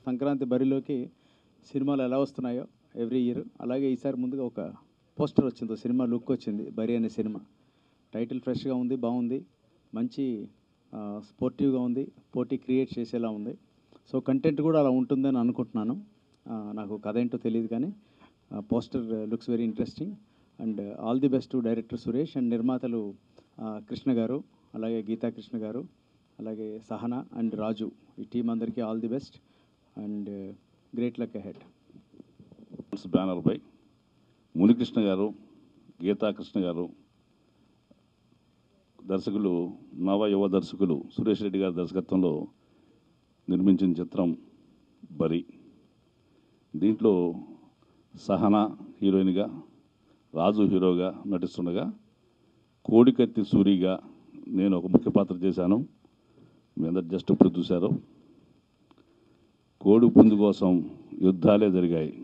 సంక్రాంతి బరిలోకి సినిమాలు ఎలా వస్తున్నాయో ఎవ్రీ ఇయర్ అలాగే ఈసారి ముందుగా ఒక పోస్టర్ వచ్చింది సినిమా లుక్ వచ్చింది బరి అనే సినిమా టైటిల్ ఫ్రెష్గా ఉంది బాగుంది మంచి స్పోర్టివ్గా ఉంది పోటీ క్రియేట్ చేసేలా ఉంది సో కంటెంట్ కూడా అలా ఉంటుందని అనుకుంటున్నాను ఆ, నాకు కథ ఏంటో తెలియదు కానీ poster looks very interesting and all the best to director Suresh and నిర్మాతలు ఆ, కృష్ణ గారు అలాగే గీతా కృష్ణ గారు అలాగే సహన అండ్ రాజు ఈ టీం అందరికీ all the best and great luck ahead బ్యానర్పై మునికృష్ణ గారు గీతాకృష్ణ గారు దర్శకులు నవ యువ దర్శకులు సురేష్ రెడ్డి గారి దర్శకత్వంలో నిర్మించిన చిత్రం బరి దీంట్లో సహన హీరోయిన్గా రాజు హీరోగా నటిస్తుండగా కోడికత్తి సూరిగా నేను ఒక ముఖ్య పాత్ర చేశాను మీ అందరు జస్ట్ ఇప్పుడు చూశారు కోడి పుంజు కోసం యుద్ధాలే జరిగాయి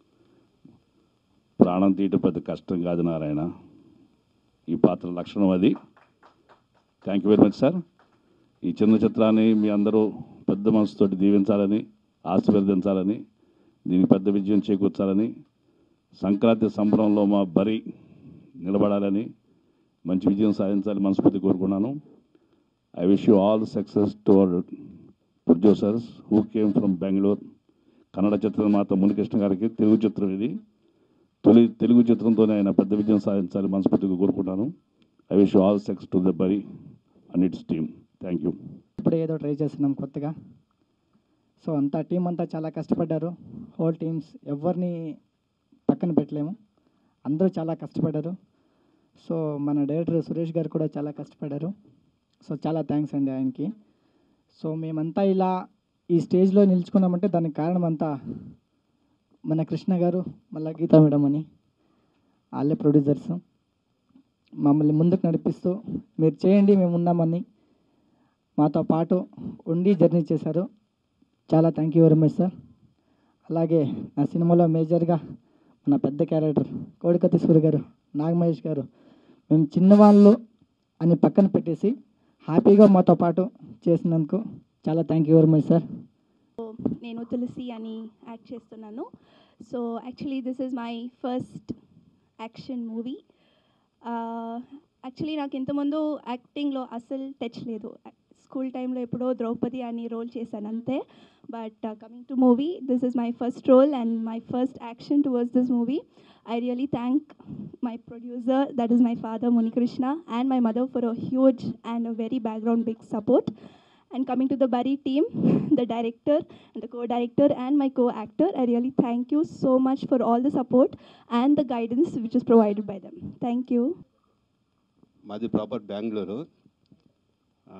ప్రాణం తీయటం పెద్ద కష్టం కాదు నారాయణ ఈ పాత్ర లక్షణం అది thank you very much sir ఈ చిన్న చిత్రాన్ని మీ అందరూ పెద్ద మనసుతోటి దీవించాలని ఆశీర్వదించాలని దీనికి పెద్ద విజయం చేకూర్చాలని సంక్రాంతి సంబరంలో మా బరి నిలబడాలని మంచి విజయం సాధించాలని మనస్ఫూర్తి కోరుకున్నాను I wish you all success to our producers who came from Bengaluru Kannada చిత్రం మాత మునికృష్ణ గారికి తెలుగు చిత్రం ఇది తొలి తెలుగు చిత్రంతోనే ఆయన పెద్ద విజయం సాధించాలి మనస్ఫూర్తిగా కోరుకుంటాను I wish all success to the bury and it's team thank you ఇప్పుడు ఏదో ట్రై చేస్తున్నాం కొత్తగా సో అంతా టీం అంతా చాలా కష్టపడ్డారు హోల్ టీమ్స్ ఎవరిని పక్కన పెట్టలేము అందరూ చాలా కష్టపడ్డారు సో మన డైరెక్టర్ సురేష్ గారు కూడా చాలా కష్టపడ్డారు సో చాలా థ్యాంక్స్ అండి ఆయనకి సో మేమంతా ఇలా ఈ స్టేజ్లో నిల్చుకున్నామంటే దానికి కారణం అంతా మన కృష్ణ గారు మళ్ళీ గీతా మేడం అని వాళ్ళే ప్రొడ్యూసర్స్ మమ్మల్ని ముందుకు నడిపిస్తూ మీరు చేయండి మేము ఉన్నామని మాతో పాటు ఉండి జర్నీ చేశారు చాలా thank you very much sir అలాగే నా సినిమాలో మేజర్గా మన పెద్ద క్యారెక్టర్ కోడికత్తి సూర్య గారు నాగమహేష్ గారు మేము చిన్నవాళ్ళు అని పక్కన పెట్టేసి హ్యాపీగా మాతో పాటు చేసినందుకు చాలా thank you very much sir నేను తులసి అని యాక్ట్ చేస్తున్నాను so actually this is my first action movie actually నాకు ఇంతకుముందు యాక్టింగ్లో అసలు టచ్ లేదు స్కూల్ టైంలో ఎప్పుడో ద్రౌపది అని రోల్ చేశాను అంతే but coming to movie this is my first role and my first action towards this movie I really thank my producer that is my father Munikrishna and my mother for a huge and a very background big support And coming to the Bari team, the director and the co-director and my co-actor, I really thank you so much for all the support and the guidance which is provided by them. Thank you. మాది proper Bengaluru ఆ,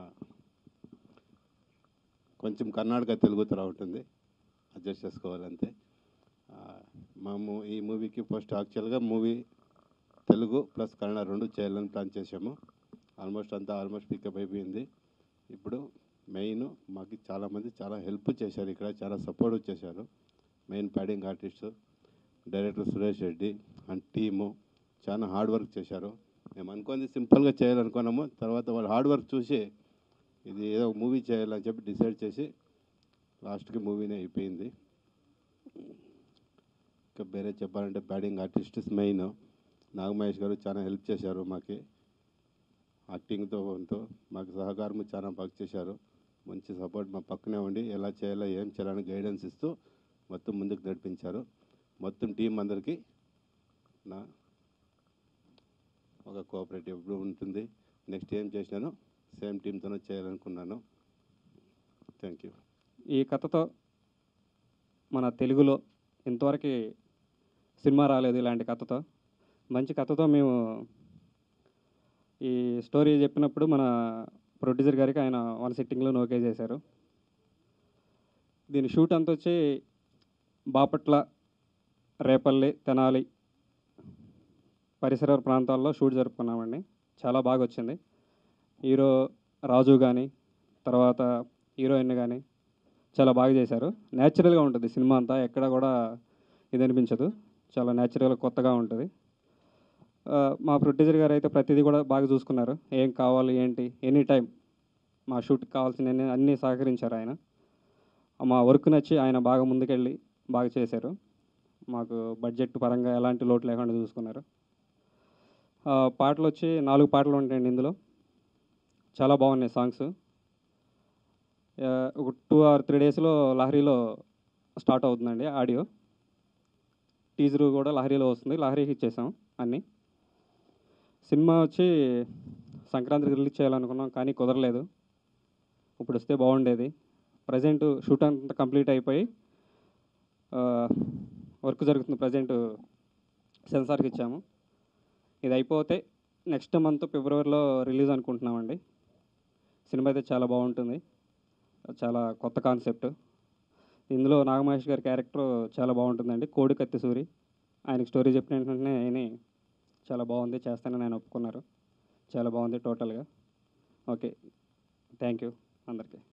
కొంచెం కర్ణాటక తెలుగు తర ఉంటుంది adjust చేసుకోవాలంతే ఆ, మేము ఈ మూవీకి first యాక్చువల్గా మూవీ తెలుగు ప్లస్ కన్నడ రెండు చేయాలని ప్లాన్ చేసాము ఆల్మోస్ట్ అంతా ఆల్మోస్ట్ పికప్ అయిపోయింది ఇప్పుడు మెయిన్ మాకు చాలామంది చాలా హెల్ప్ చేశారు ఇక్కడ చాలా సపోర్ట్ చేశారు main padding artist director Suresh Reddy and team చాలా హార్డ్ వర్క్ చేశారు మేము అనుకుంది సింపుల్గా చేయాలనుకున్నాము తర్వాత వాళ్ళు హార్డ్ వర్క్ చూసి ఇది ఏదో మూవీ చేయాలని చెప్పి డిసైడ్ చేసి లాస్ట్కి మూవీనే అయిపోయింది ఇంకా వేరే చెప్పాలంటే బ్యాటింగ్ ఆర్టిస్ట్ మెయిన్ నాగమహేష్ గారు చాలా హెల్ప్ చేశారు మాకి యాక్టింగ్తో తో మాకు సహకారం చాలా బాగా చేశారు మంచి సపోర్ట్ మా పక్కనే ఉండి ఎలా చేయాలో ఏం చేయాలని గైడెన్స్ ఇస్తూ మొత్తం ముందుకు నడిపించారు మొత్తం టీం అందరికీ నా ఒక కోఆపరేటివ్ ఎప్పుడు ఉంటుంది నెక్స్ట్ ఏం చేసినాను సేమ్ టీంతోనే చేయాలనుకున్నాను థ్యాంక్ యూ ఈ కథతో మన తెలుగులో ఇంతవరకు సినిమా రాలేదు ఇలాంటి కథతో మంచి కథతో మేము ఈ స్టోరీ చెప్పినప్పుడు మన ప్రొడ్యూసర్ గారికి ఆయన వన్ సిట్టింగ్లో ఓకే చేశారు దీని షూట్ అంతా వచ్చి బాపట్ల రేపల్లి తెనాలి పరిసర ప్రాంతాల్లో షూట్ జరుపుకున్నామండి చాలా బాగా వచ్చింది హీరో రాజు కానీ తర్వాత హీరోయిన్ కానీ చాలా బాగా చేశారు న్యాచురల్గా ఉంటుంది సినిమా అంతా ఎక్కడ కూడా ఇది అనిపించదు చాలా న్యాచురల్గా కొత్తగా ఉంటుంది ఆ, మా ప్రొడ్యూసర్ గారు అయితే ప్రతిదీ కూడా బాగా చూసుకున్నారు ఏం కావాలి ఏంటి ఎనీ టైం మా షూట్కి కావాల్సిన అన్ని సహకరించారు ఆయన మా వర్క్ నచ్చి ఆయన బాగా ముందుకెళ్ళి బాగా చేశారు మాకు బడ్జెట్ పరంగా ఎలాంటి లోటు లేకుండా చూసుకున్నారు ఆ, పాటలు వచ్చి నాలుగు పాటలు ఉంటాయండి ఇందులో చాలా బాగున్నాయి సాంగ్స్ ఆ, ఒక టూ ఆర్ త్రీ డేస్లో లహరిలో స్టార్ట్ అవుతుందండి ఆడియో టీజర్ కూడా లహరిలో వస్తుంది లహరికి ఇచ్చేసాం అన్నీ సినిమా వచ్చి సంక్రాంతికి రిలీజ్ చేయాలనుకున్నాం కానీ కుదరలేదు ఇప్పుడు వస్తే బాగుండేది ప్రజెంట్ షూట్ అంతా కంప్లీట్ అయిపోయి వర్క్ జరుగుతుంది ప్రజెంట్ సెన్సార్కి ఇచ్చాము ఇది అయిపోతే నెక్స్ట్ మంత్ ఫిబ్రవరిలో రిలీజ్ అనుకుంటున్నామండి సినిమా అయితే చాలా బాగుంటుంది చాలా కొత్త కాన్సెప్ట్ ఇందులో నాగమహేష్ గారి క్యారెక్టర్ చాలా బాగుంటుందండి కోడి కత్తిసూరి ఆయనకి స్టోరీ చెప్పిన వెంటనే ఆయన చాలా బాగుంది చేస్తానని ఆయన ఒప్పుకున్నారు చాలా బాగుంది టోటల్గా ఓకే థ్యాంక్ యూ అందరికీ